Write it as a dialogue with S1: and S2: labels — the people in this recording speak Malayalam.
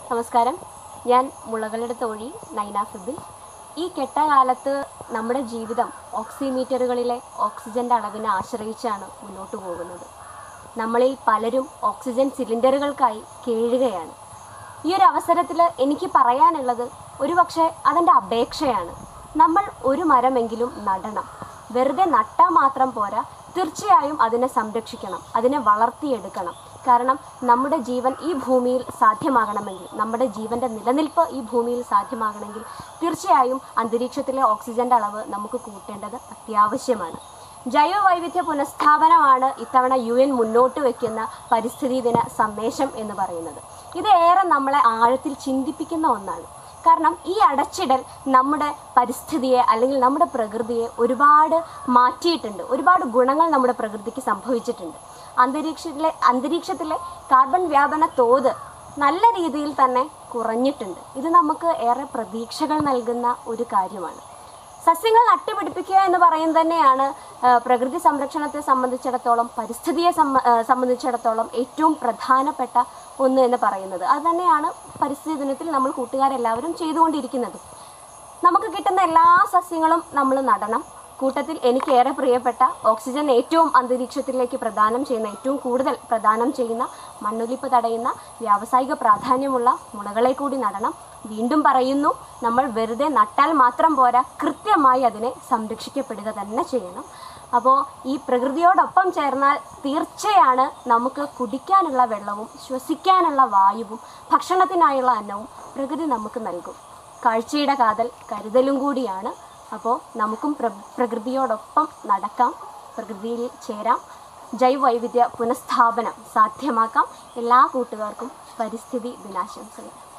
S1: നമസ്കാരം ഞാൻ മുളകളുടെ തോഴി നൈന ഫിബിൽ ഈ കെട്ടകാലത്ത് നമ്മുടെ ജീവിതം ഓക്സിമീറ്ററുകളിലെ ഓക്സിജന്റെ അളവിനെ ആശ്രയിച്ചാണ് മുന്നോട്ട് പോകുന്നത് നമ്മളിൽ പലരും ഓക്സിജൻ സിലിണ്ടറുകൾക്കായി കേഴുകയാണ് ഈ ഒരു അവസരത്തിൽ എനിക്ക് പറയാനുള്ളത് ഒരുപക്ഷെ അതെൻ്റെ അപേക്ഷയാണ് നമ്മൾ ഒരു മരമെങ്കിലും നടണം വെറുതെ നട്ടാൽ മാത്രം പോരാ തീർച്ചയായും അതിനെ സംരക്ഷിക്കണം അതിനെ വളർത്തിയെടുക്കണം കാരണം നമ്മുടെ ജീവൻ ഈ ഭൂമിയിൽ സാധ്യമാകണമെങ്കിൽ നമ്മുടെ ജീവൻ്റെ നിലനിൽപ്പ് ഈ ഭൂമിയിൽ സാധ്യമാകണമെങ്കിൽ തീർച്ചയായും അന്തരീക്ഷത്തിലെ ഓക്സിജൻ്റെ അളവ് നമുക്ക് കൂട്ടേണ്ടത് അത്യാവശ്യമാണ് ജൈവ വൈവിധ്യ പുനഃസ്ഥാപനമാണ് ഇത്തവണ യു എൻ മുന്നോട്ട് വയ്ക്കുന്ന പരിസ്ഥിതി ദിന സന്ദേശം എന്ന് പറയുന്നത് ഇത് ഏറെ നമ്മളെ ആഴത്തിൽ ചിന്തിപ്പിക്കുന്ന ഒന്നാണ് കാരണം ഈ അടച്ചിടൽ നമ്മുടെ പരിസ്ഥിതിയെ അല്ലെങ്കിൽ നമ്മുടെ പ്രകൃതിയെ ഒരുപാട് മാറ്റിയിട്ടുണ്ട് ഒരുപാട് ഗുണങ്ങൾ നമ്മുടെ പ്രകൃതിക്ക് സംഭവിച്ചിട്ടുണ്ട് അന്തരീക്ഷത്തിലെ അന്തരീക്ഷത്തിലെ കാർബൺ വ്യാപന തോത് നല്ല രീതിയിൽ തന്നെ കുറഞ്ഞിട്ടുണ്ട് ഇത് നമുക്ക് ഏറെ പ്രതീക്ഷകൾ നൽകുന്ന ഒരു കാര്യമാണ് സസ്യങ്ങൾ നട്ടുപിടിപ്പിക്കുക എന്ന് പറയുന്നത് തന്നെയാണ് ആ, പ്രകൃതി സംരക്ഷണത്തെ സംബന്ധിച്ചിടത്തോളം പരിസ്ഥിതിയെ സംബ- ആ, സംബന്ധിച്ചിടത്തോളം ഏറ്റവും പ്രധാനപ്പെട്ട ഒന്ന് എന്ന് പറയുന്നത് അത് തന്നെയാണ് പരിസ്ഥിതി ദിനത്തിൽ നമ്മൾ കൂട്ടുകാരെല്ലാവരും ചെയ്തുകൊണ്ടിരിക്കുന്നത് നമുക്ക് കിട്ടുന്ന എല്ലാ സസ്യങ്ങളും നമ്മൾ നടണം കൂട്ടത്തിൽ എനിക്ക് ഏറെ പ്രിയപ്പെട്ട ഓക്സിജൻ ഏറ്റവും അന്തരീക്ഷത്തിലേക്ക് പ്രദാനം ചെയ്യുന്ന ഏറ്റവും കൂടുതൽ പ്രദാനം ചെയ്യുന്ന മണ്ണൊലിപ്പ് തടയുന്ന വ്യാവസായിക പ്രാധാന്യമുള്ള മുളകളെ കൂടി നടണം വീണ്ടും പറയുന്നു നമ്മൾ വെറുതെ നട്ടാൽ മാത്രം പോരാ കൃത്യമായി അതിനെ സംരക്ഷിക്കപ്പെടുക തന്നെ ചെയ്യണം അപ്പോൾ ഈ പ്രകൃതിയോടൊപ്പം ചേർന്നാൽ തീർച്ചയാണ് നമുക്ക് കുടിക്കാനുള്ള വെള്ളവും ശ്വസിക്കാനുള്ള വായുവും ഭക്ഷണത്തിനായുള്ള അന്നവും പ്രകൃതി നമുക്ക് നൽകും കാഴ്ചയുടെ കാതൽ കരുതലും കൂടിയാണ് അപ്പോൾ നമുക്കും പ്ര പ്രകൃതിയോടൊപ്പം നടക്കാം പ്രകൃതിയിൽ ചേരാം ജൈവവൈവിധ്യ പുനഃസ്ഥാപനം സാധ്യമാക്കാം എല്ലാ കൂട്ടുകാർക്കും പരിസ്ഥിതി ദിനാശംസകൾ